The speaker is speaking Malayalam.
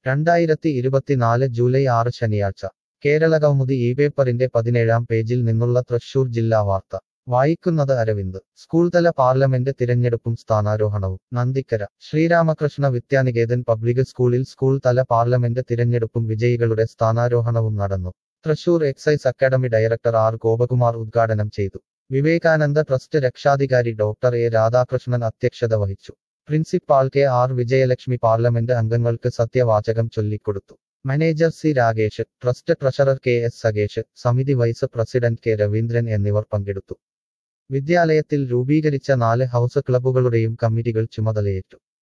രണ്ടായിരത്തി ഇരുപത്തിനാല് ജൂലൈ ആറ് ശനിയാഴ്ച കേരളകൗമുദി ഈ പേപ്പറിന്റെ പതിനേഴാം പേജിൽ നിന്നുള്ള തൃശൂർ ജില്ലാ വാർത്ത വായിക്കുന്നത് അരവിന്ദ് സ്കൂൾതല പാർലമെന്റ് തിരഞ്ഞെടുപ്പും സ്ഥാനാരോഹണവും നന്ദിക്കര ശ്രീരാമകൃഷ്ണ വിദ്യാനികേതൻ പബ്ലിക് സ്കൂളിൽ സ്കൂൾ തല പാർലമെന്റ് തിരഞ്ഞെടുപ്പും വിജയികളുടെ സ്ഥാനാരോഹണവും നടന്നു Thrissur excise academy director R Gopakumar ഉദ്ഘാടനം ചെയ്തു വിവേകാനന്ദ ട്രസ്റ്റ് രക്ഷാധികാരി ഡോക്ടർ എ രാധാകൃഷ്ണൻ അധ്യക്ഷത വഹിച്ചു principal K R Vijayalakshmi parliament അംഗങ്ങൾക്ക് സത്യവാചകം ചൊല്ലിക്കൊടുത്തു manager C Rakesh trust treasurer K S സഗേഷ് സമിതി വൈസ് പ്രസിഡന്റ് കെ രവീന്ദ്രൻ എന്നിവർ പങ്കെടുത്തു വിദ്യാലയത്തിൽ രൂപീകരിച്ച നാല് ഹൗസ് ക്ലബ്ബുകളുടെയും കമ്മിറ്റികൾ ചുമതലയേറ്റു